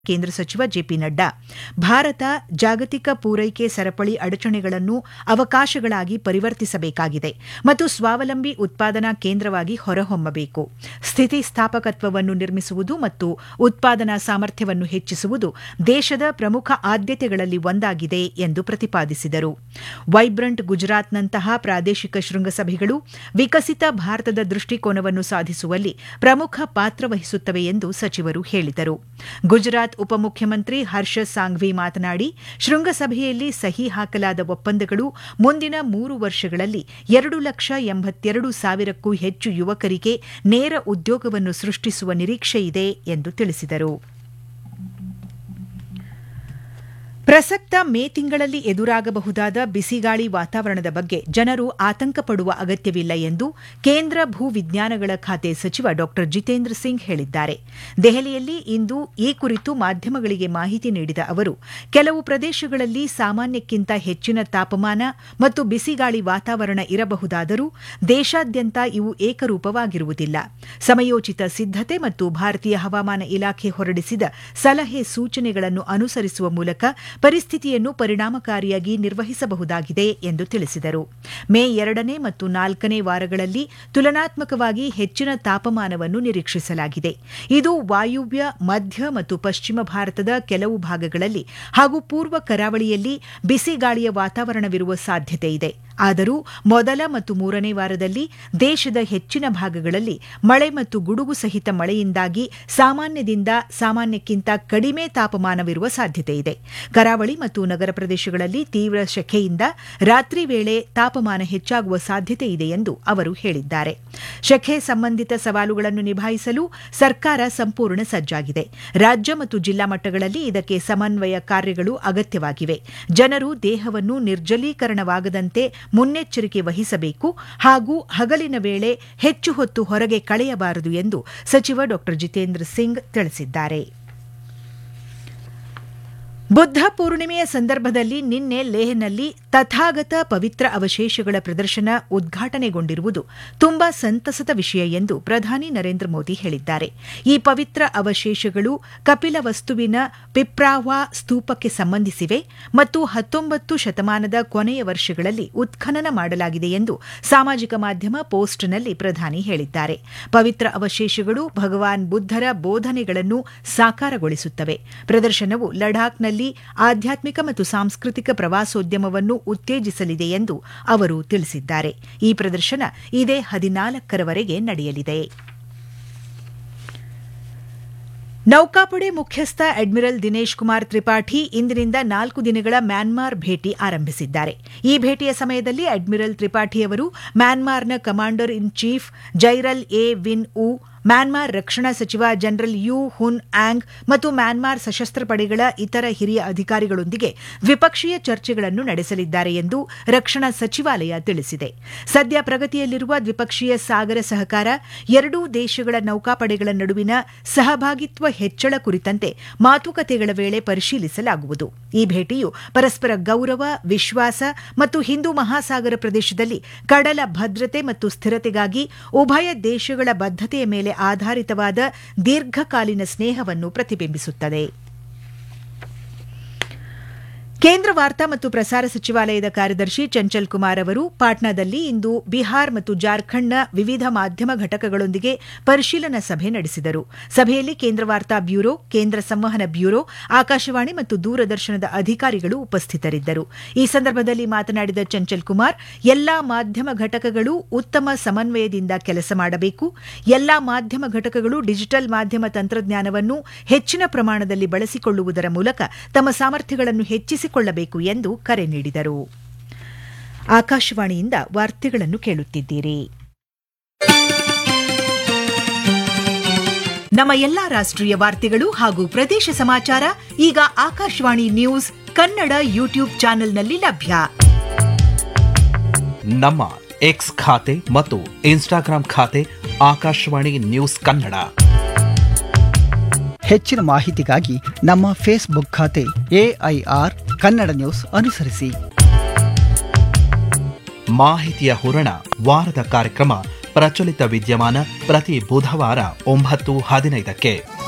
ಕೇಂದ್ರ ಸಚಿವ ಜೆಪಿ ನಡ್ಡಾ ಭಾರತ ಜಾಗತಿಕ ಪೂರೈಕೆ ಸರಪಳಿ ಅಡಚಣೆಗಳನ್ನು ಅವಕಾಶಗಳಾಗಿ ಪರಿವರ್ತಿಸಬೇಕಾಗಿದೆ ಮತ್ತು ಸ್ವಾವಲಂಬಿ ಉತ್ಪಾದನಾ ಕೇಂದ್ರವಾಗಿ ಹೊರಹೊಮ್ಮಬೇಕು ಸ್ಥಿತಿಸ್ಥಾಪಕತ್ವವನ್ನು ನಿರ್ಮಿಸುವುದು ಮತ್ತು ಉತ್ಪಾದನಾ ಸಾಮರ್ಥ್ಯವನ್ನು ಹೆಚ್ಚಿಸುವುದು ದೇಶದ ಪ್ರಮುಖ ಆದ್ಯತೆಗಳಲ್ಲಿ ಒಂದಾಗಿದೆ ಎಂದು ಪ್ರತಿಪಾದಿಸಿದರು ವೈಬ್ರಂಟ್ ಗುಜರಾತ್ನಂತಹ ಪ್ರಾದೇಶಿಕ ಶೃಂಗಸಭೆಗಳು ವಿಕಸಿತ ಭಾರತದ ದೃಷ್ಟಿಕೋನವನ್ನು ಸಾಧಿಸುವಲ್ಲಿ ಪ್ರಮುಖ ಪಾತ್ರ ವಹಿಸುತ್ತವೆ ಎಂದು ಸಚಿವರು ಹೇಳಿದರು ಗುಜರಾತ್ ಉಪಮುಖ್ಯಮಂತ್ರಿ ಹರ್ಷ ಸಾಂಘ್ವಿ ಮಾತನಾಡಿ ಶೃಂಗಸಭೆಯಲ್ಲಿ ಸಹಿ ಹಾಕಲಾದ ಒಪ್ಪಂದಗಳು ಮುಂದಿನ ಮೂರು ವರ್ಷಗಳಲ್ಲಿ ಎರಡು ಲಕ್ಷ ಎಂಬತ್ತೆರಡು ಸಾವಿರಕ್ಕೂ ಹೆಚ್ಚು ಯುವಕರಿಗೆ ನೇರ ಉದ್ಯೋಗವನ್ನು ಸೃಷ್ಟಿಸುವ ನಿರೀಕ್ಷೆಯಿದೆ ಎಂದು ತಿಳಿಸಿದರು ಪ್ರಸಕ್ತ ಮೇ ತಿಂಗಳಲ್ಲಿ ಎದುರಾಗಬಹುದಾದ ಬಿಸಿಗಾಳಿ ವಾತಾವರಣದ ಬಗ್ಗೆ ಜನರು ಆತಂಕ ಪಡುವ ಅಗತ್ಯವಿಲ್ಲ ಎಂದು ಕೇಂದ್ರ ಭೂ ವಿಜ್ಞಾನಗಳ ಖಾತೆ ಸಚಿವ ಡಾ ಜಿತೇಂದ್ರ ಸಿಂಗ್ ಹೇಳಿದ್ದಾರೆ ದೆಹಲಿಯಲ್ಲಿ ಇಂದು ಈ ಕುರಿತು ಮಾಧ್ಯಮಗಳಿಗೆ ಮಾಹಿತಿ ನೀಡಿದ ಅವರು ಕೆಲವು ಪ್ರದೇಶಗಳಲ್ಲಿ ಸಾಮಾನ್ಯಕ್ಕಿಂತ ಹೆಚ್ಚಿನ ತಾಪಮಾನ ಮತ್ತು ಬಿಸಿಗಾಳಿ ವಾತಾವರಣ ಇರಬಹುದಾದರೂ ದೇಶಾದ್ಯಂತ ಇವು ಏಕರೂಪವಾಗಿರುವುದಿಲ್ಲ ಸಮಯೋಚಿತ ಸಿದ್ದತೆ ಮತ್ತು ಭಾರತೀಯ ಹವಾಮಾನ ಇಲಾಖೆ ಹೊರಡಿಸಿದ ಸಲಹೆ ಸೂಚನೆಗಳನ್ನು ಅನುಸರಿಸುವ ಮೂಲಕ ಪರಿಸ್ಥಿತಿಯನ್ನು ಪರಿಣಾಮಕಾರಿಯಾಗಿ ನಿರ್ವಹಿಸಬಹುದಾಗಿದೆ ಎಂದು ತಿಳಿಸಿದರು ಮೇ ಎರಡನೇ ಮತ್ತು ನಾಲ್ಕನೇ ವಾರಗಳಲ್ಲಿ ತುಲನಾತ್ಮಕವಾಗಿ ಹೆಚ್ಚಿನ ತಾಪಮಾನವನ್ನು ನಿರೀಕ್ಷಿಸಲಾಗಿದೆ ಇದು ವಾಯುವ್ಯ ಮಧ್ಯ ಮತ್ತು ಪಶ್ಚಿಮ ಭಾರತದ ಕೆಲವು ಭಾಗಗಳಲ್ಲಿ ಹಾಗೂ ಪೂರ್ವ ಕರಾವಳಿಯಲ್ಲಿ ಬಿಸಿಗಾಳಿಯ ವಾತಾವರಣವಿರುವ ಸಾಧ್ಯತೆ ಇದೆ ಆದರೂ ಮೊದಲ ಮತ್ತು ಮೂರನೇ ವಾರದಲ್ಲಿ ದೇಶದ ಹೆಚ್ಚಿನ ಭಾಗಗಳಲ್ಲಿ ಮಳೆ ಮತ್ತು ಗುಡುಗು ಸಹಿತ ಮಳೆಯಿಂದಾಗಿ ಸಾಮಾನ್ಯದಿಂದ ಸಾಮಾನ್ಯಕ್ಕಿಂತ ಕಡಿಮೆ ತಾಪಮಾನವಿರುವ ಸಾಧ್ಯತೆಯಿದೆ ಕರಾವಳಿ ಮತ್ತು ನಗರ ಪ್ರದೇಶಗಳಲ್ಲಿ ತೀವ್ರ ಶೆಖೆಯಿಂದ ರಾತ್ರಿ ವೇಳೆ ತಾಪಮಾನ ಹೆಚ್ಚಾಗುವ ಸಾಧ್ಯತೆ ಇದೆ ಎಂದು ಅವರು ಹೇಳಿದ್ದಾರೆ ಶೆಖೆ ಸಂಬಂಧಿತ ಸವಾಲುಗಳನ್ನು ನಿಭಾಯಿಸಲು ಸರ್ಕಾರ ಸಂಪೂರ್ಣ ಸಜ್ಜಾಗಿದೆ ರಾಜ್ಯ ಮತ್ತು ಜಿಲ್ಲಾ ಮಟ್ಟಗಳಲ್ಲಿ ಇದಕ್ಕೆ ಸಮನ್ವಯ ಕಾರ್ಯಗಳು ಅಗತ್ಯವಾಗಿವೆ ಜನರು ದೇಹವನ್ನು ನಿರ್ಜಲೀಕರಣವಾಗದಂತೆ ಮುನ್ನೆಚ್ಚರಿಕೆ ವಹಿಸಬೇಕು ಹಾಗೂ ಹಗಲಿನ ವೇಳೆ ಹೆಚ್ಚು ಹೊತ್ತು ಹೊರಗೆ ಕಳೆಯಬಾರದು ಎಂದು ಸಚಿವ ಡಾ ಜಿತೇಂದ್ರ ಸಿಂಗ್ ತಿಳಿಸಿದ್ದಾರೆ ಬುದ್ಧ ಪೂರ್ಣಿಮೆಯ ಸಂದರ್ಭದಲ್ಲಿ ನಿನ್ನೆ ಲೇಹ್ನಲ್ಲಿ ತಥಾಗತ ಪವಿತ್ರ ಅವಶೇಷಗಳ ಪ್ರದರ್ಶನ ಉದ್ಘಾಟನೆಗೊಂಡಿರುವುದು ತುಂಬಾ ಸಂತಸದ ವಿಷಯ ಎಂದು ಪ್ರಧಾನಿ ನರೇಂದ್ರ ಮೋದಿ ಹೇಳಿದ್ದಾರೆ ಈ ಪವಿತ್ರ ಅವಶೇಷಗಳು ಕಪಿಲ ವಸ್ತುವಿನ ಪಿಪ್ರಾವಾ ಸ್ತೂಪಕ್ಕೆ ಸಂಬಂಧಿಸಿವೆ ಮತ್ತು ಹತ್ತೊಂಬತ್ತು ಶತಮಾನದ ಕೊನೆಯ ವರ್ಷಗಳಲ್ಲಿ ಉತ್ಖನನ ಮಾಡಲಾಗಿದೆ ಎಂದು ಸಾಮಾಜಿಕ ಮಾಧ್ಯಮ ಪೋಸ್ಟ್ನಲ್ಲಿ ಪ್ರಧಾನಿ ಹೇಳಿದ್ದಾರೆ ಪವಿತ್ರ ಅವಶೇಷಗಳು ಭಗವಾನ್ ಬುದ್ಧರ ಬೋಧನೆಗಳನ್ನು ಸಾಕಾರಗೊಳಿಸುತ್ತವೆ ಪ್ರದರ್ಶನವು ಲಡಾಖ್ನಲ್ಲಿ ಆಧ್ಯಾತ್ಮಿಕ ಮತ್ತು ಸಾಂಸ್ಕೃತಿಕ ಪ್ರವಾಸೋದ್ಯಮವನ್ನು ಉತ್ತೇಜಿಸಲಿದೆ ಎಂದು ಅವರು ತಿಳಿಸಿದ್ದಾರೆ ಈ ಪ್ರದರ್ಶನ ಇದೇ ಹದಿನಾಲ್ಕರವರೆಗೆ ನಡೆಯಲಿದೆ ನೌಕಾಪಡೆ ಮುಖ್ಯಸ್ಥ ಅಡ್ಮಿರಲ್ ದಿನೇಶ್ ಕುಮಾರ್ ತ್ರಿಪಾಠಿ ಇಂದಿನಿಂದ ನಾಲ್ಕು ದಿನಗಳ ಮ್ಯಾನ್ಮಾರ್ ಭೇಟಿ ಆರಂಭಿಸಿದ್ದಾರೆ ಈ ಭೇಟಿಯ ಸಮಯದಲ್ಲಿ ಅಡ್ಮಿರಲ್ ತ್ರಿಪಾಠಿ ಅವರು ಮ್ಯಾನ್ಮಾರ್ನ ಕಮಾಂಡರ್ ಇನ್ ಚೀಫ್ ಜೈರಲ್ ಎ ವಿನ್ ಉ ಮ್ಯಾನ್ಮಾರ್ ರಕ್ಷಣಾ ಸಚಿವ ಜನರಲ್ ಯು ಹುನ್ ಆಂಗ್ ಮತ್ತು ಮ್ಯಾನ್ಮಾರ್ ಸಶಸ್ತ್ರ ಪಡೆಗಳ ಇತರ ಹಿರಿಯ ಅಧಿಕಾರಿಗಳೊಂದಿಗೆ ದ್ವಿಪಕ್ಷೀಯ ಚರ್ಚೆಗಳನ್ನು ನಡೆಸಲಿದ್ದಾರೆ ಎಂದು ರಕ್ಷಣಾ ಸಚಿವಾಲಯ ತಿಳಿಸಿದೆ ಸದ್ಯ ಪ್ರಗತಿಯಲ್ಲಿರುವ ದ್ವಿಪಕ್ಷೀಯ ಸಾಗರ ಸಹಕಾರ ಎರಡೂ ದೇಶಗಳ ನೌಕಾಪಡೆಗಳ ನಡುವಿನ ಸಹಭಾಗಿತ್ವ ಹೆಚ್ಚಳ ಕುರಿತಂತೆ ಮಾತುಕತೆಗಳ ವೇಳೆ ಪರಿಶೀಲಿಸಲಾಗುವುದು ಈ ಭೇಟಿಯು ಪರಸ್ಪರ ಗೌರವ ವಿಶ್ವಾಸ ಮತ್ತು ಹಿಂದೂ ಮಹಾಸಾಗರ ಪ್ರದೇಶದಲ್ಲಿ ಕಡಲ ಭದ್ರತೆ ಮತ್ತು ಸ್ಥಿರತೆಗಾಗಿ ಉಭಯ ದೇಶಗಳ ಬದ್ಧತೆಯ ಮೇಲೆ ಆಧಾರಿತವಾದ ದೀರ್ಘಕಾಲೀನ ಸ್ನೇಹವನ್ನು ಪ್ರತಿಬಿಂಬಿಸುತ್ತದೆ ಕೇಂದ್ರ ವಾರ್ತಾ ಮತ್ತು ಪ್ರಸಾರ ಸಚಿವಾಲಯದ ಕಾರ್ಯದರ್ಶಿ ಚಂಚಲ್ ಕುಮಾರ್ ಅವರು ಪಾಟ್ನಾದಲ್ಲಿ ಇಂದು ಬಿಹಾರ್ ಮತ್ತು ಜಾರ್ಖಂಡ್ನ ವಿವಿಧ ಮಾಧ್ಯಮ ಘಟಕಗಳೊಂದಿಗೆ ಪರಿಶೀಲನಾ ಸಭೆ ನಡೆಸಿದರು ಸಭೆಯಲ್ಲಿ ಕೇಂದ್ರ ವಾರ್ತಾ ಬ್ಯೂರೋ ಕೇಂದ್ರ ಸಂವಹನ ಬ್ಯೂರೋ ಆಕಾಶವಾಣಿ ಮತ್ತು ದೂರದರ್ಶನದ ಅಧಿಕಾರಿಗಳು ಉಪಸ್ಥಿತರಿದ್ದರು ಈ ಸಂದರ್ಭದಲ್ಲಿ ಮಾತನಾಡಿದ ಚಂಚಲ್ ಕುಮಾರ್ ಎಲ್ಲಾ ಮಾಧ್ಯಮ ಘಟಕಗಳು ಉತ್ತಮ ಸಮನ್ವಯದಿಂದ ಕೆಲಸ ಮಾಡಬೇಕು ಎಲ್ಲಾ ಮಾಧ್ಯಮ ಘಟಕಗಳು ಡಿಜಿಟಲ್ ಮಾಧ್ಯಮ ತಂತ್ರಜ್ಞಾನವನ್ನು ಹೆಚ್ಚಿನ ಪ್ರಮಾಣದಲ್ಲಿ ಬಳಸಿಕೊಳ್ಳುವುದರ ಮೂಲಕ ತಮ್ಮ ಸಾಮರ್ಥ್ಯಗಳನ್ನು ಹೆಚ್ಚಿಸಿ ಕೊಳ್ಳಬೇಕು ಎಂದು ಕರೆ ನೀಡಿದರು ಆಕಾಶವಾಣಿಯಿಂದ ವಾರ್ತೆಗಳನ್ನು ಕೇಳುತ್ತಿದ್ದೀರಿ ನಮ್ಮ ಎಲ್ಲಾ ರಾಷ್ಟ್ರೀಯ ವಾರ್ತೆಗಳು ಹಾಗೂ ಪ್ರದೇಶ ಸಮಾಚಾರ ಈಗ ಆಕಾಶವಾಣಿ ನ್ಯೂಸ್ ಕನ್ನಡ ಯೂಟ್ಯೂಬ್ ಚಾನೆಲ್ನಲ್ಲಿ ಲಭ್ಯ ನಮ್ಮ ಎಕ್ಸ್ ಖಾತೆ ಮತ್ತು ಇನ್ಸ್ಟಾಗ್ರಾಂ ಖಾತೆ ಆಕಾಶವಾಣಿ ನ್ಯೂಸ್ ಕನ್ನಡ ಹೆಚ್ಚಿನ ಮಾಹಿತಿಗಾಗಿ ನಮ್ಮ ಫೇಸ್ಬುಕ್ ಖಾತೆ ಎಐಆರ್ ಕನ್ನಡ ನ್ಯೂಸ್ ಅನುಸರಿಸಿ ಮಾಹಿತಿಯ ಹೂರಣ ವಾರದ ಕಾರ್ಯಕ್ರಮ ಪ್ರಚಲಿತ ವಿದ್ಯಮಾನ ಪ್ರತಿ ಬುಧವಾರ ಒಂಬತ್ತು ಹದಿನೈದಕ್ಕೆ